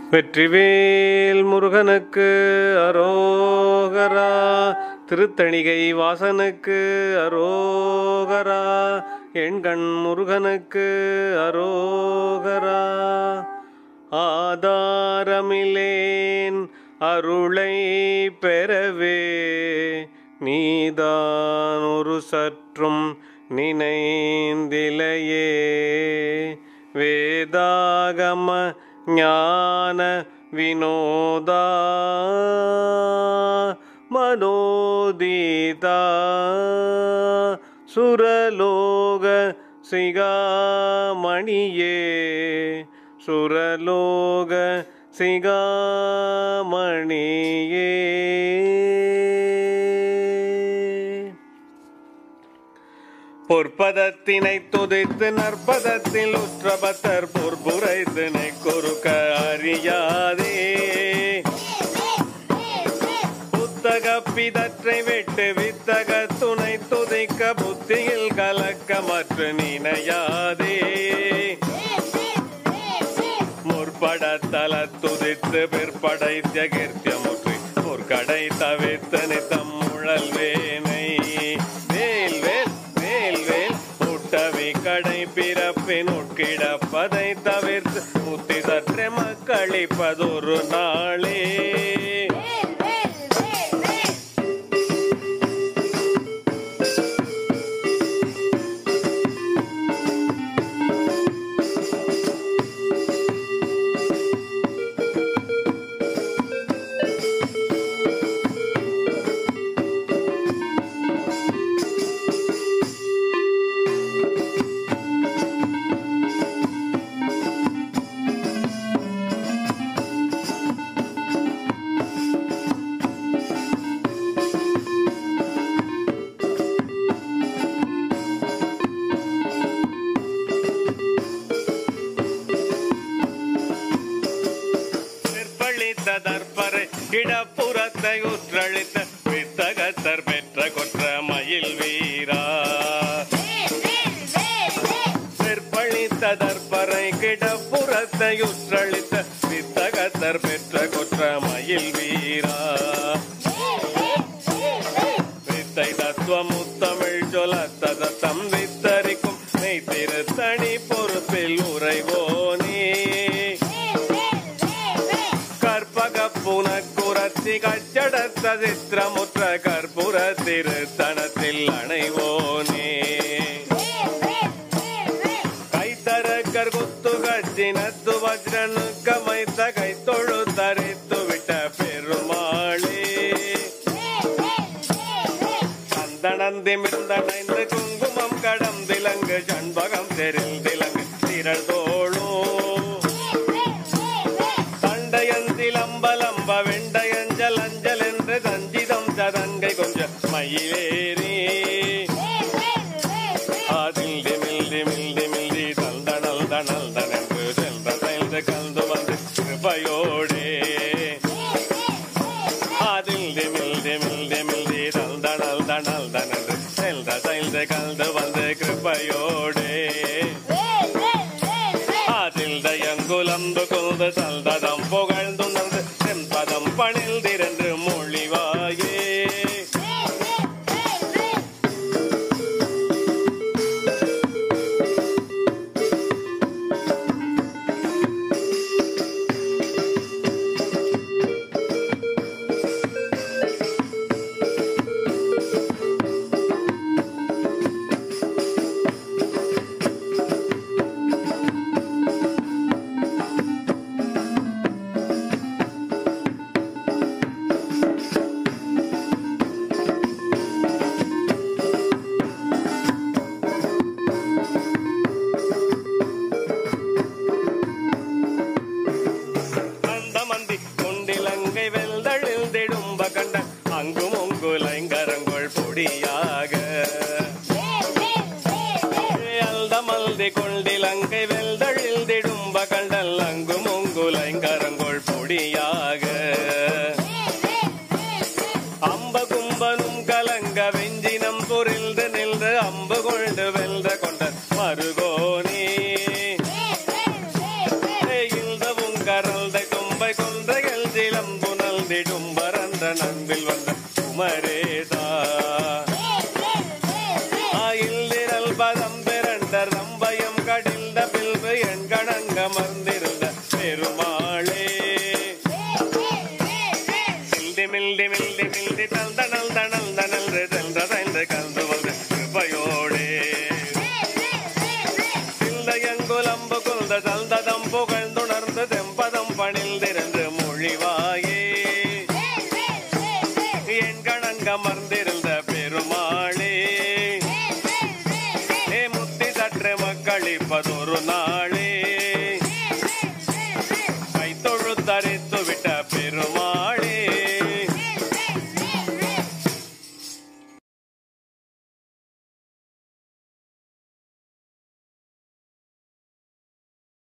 வெற்றிவேல் முருகனுக்கு அரோகரா திருத்தணிகை வாசனுக்கு அரோகரா எண்கண் முருகனுக்கு அரோகரா ஆதாரமிலேன் அருளை பெறவே நீதான் ஒரு சற்றும் நினைந்திலையே வேதாகம ஞான வினோதா மனோதீதா சுரலோக சிகாமணியே சுரலோக சிகாமணியே பொற்பதத்தினை துதித்து நற்பதத்தில் உற்றபத்தர் பொற்புரைத்தினை கொறுக்க அறியாதே புத்தக பிதற்றை விட்டு வித்தக துணை துதிக்க புத்தியில் கலக்க மற்ற நினையாதே முற்பட தல துதித்து பிற்படை தியகிர்த்தியமுற்றி முற்கடை தவிர்த்து நித்தம் முழல் வேனை வேல் வேல் வேல் வேல் முட்டவி கடை பிறப்பின் உட்கிடப்பதை தவிர்த்து முத்தி சற்றே மக்களிப்பதொரு நாளே சிற்பளித்த தற்பரை இடப்புறத்தை உற்றளித்த வித்தகத்தர் பெற்ற கொற்ற மயில் வீரா சிற்பளித்த தற்பரை கிடப்புறத்தை உற்றளித்த வித்தகத்தர் பெற்ற கொற்ற மயில் வீரா வித்தை தத்துவம் முத்தமிழ் சொல ததத்தம் வித்தரிக்கும் மெய் திருத்தணி பொறுப்பில் உறைவோனே கற்பக புனக்குரத்தி கச்சடத்த சித்திரமுற்ற கற்பூர திருத்தனத்தில் அணைவோனே கைத்தரக்கர் குத்து கச்சினத்து வஜ்ரனு கமைத்த கைத்தொழு தரித்து விட்ட பெருமாளே சந்தனந்தி மிந்தனைந்து குங்குமம் கடம் திலங்கு சண்பகம் தெரில் திலங்கு திரள் தோளும் தண்டையந்தில் அம்பலம்ப வெண்டையஞ்சல் அஞ்சல் என்று சஞ்சிதம் சதங்கை கொஞ்சம் மயிலேறி அதில் திமில் திமில் திமில்தி தந்தனல் தனல் தனென்று சென்ற செயல்ந்து கலந்து வந்து கிருபையோடே அதில் திமில் திமில் திமில்தி தந்தனல் தனல் தனென்று சென்ற செயல்ந்து கலந்து வந்து கிருபையோடே அதில் தயங்குலம்பு கொண்டு தல்ததம் புகழ்ந்துணர்ந்து செம்பதம் பணில் திரண்டு மொழிவாயே நண்பில் வந்த குமரேதா ஆயில்திரல் பதம் பிறண்டர் ரம்பயம் கடிந்த பில்பு என் கணங்க மர்ந்திருந்த பெருமாளே மில்டி மில்டி மில்டி மில்டி தந்தனல் தனல் தனல் தெல்ற தைந்த கந்து வந்து கிருபையோடே சிந்தையங்குலம்பு குல்த தந்ததம் புகழ்ந்துணர்ந்து தெம்பதம் பணிந்திருந்து மொழிவாயே என் கணங்க மர்ந்திருந்த பெருமாளே ஏ முத்தி சற்று மக்களிப்பதொரு நாள்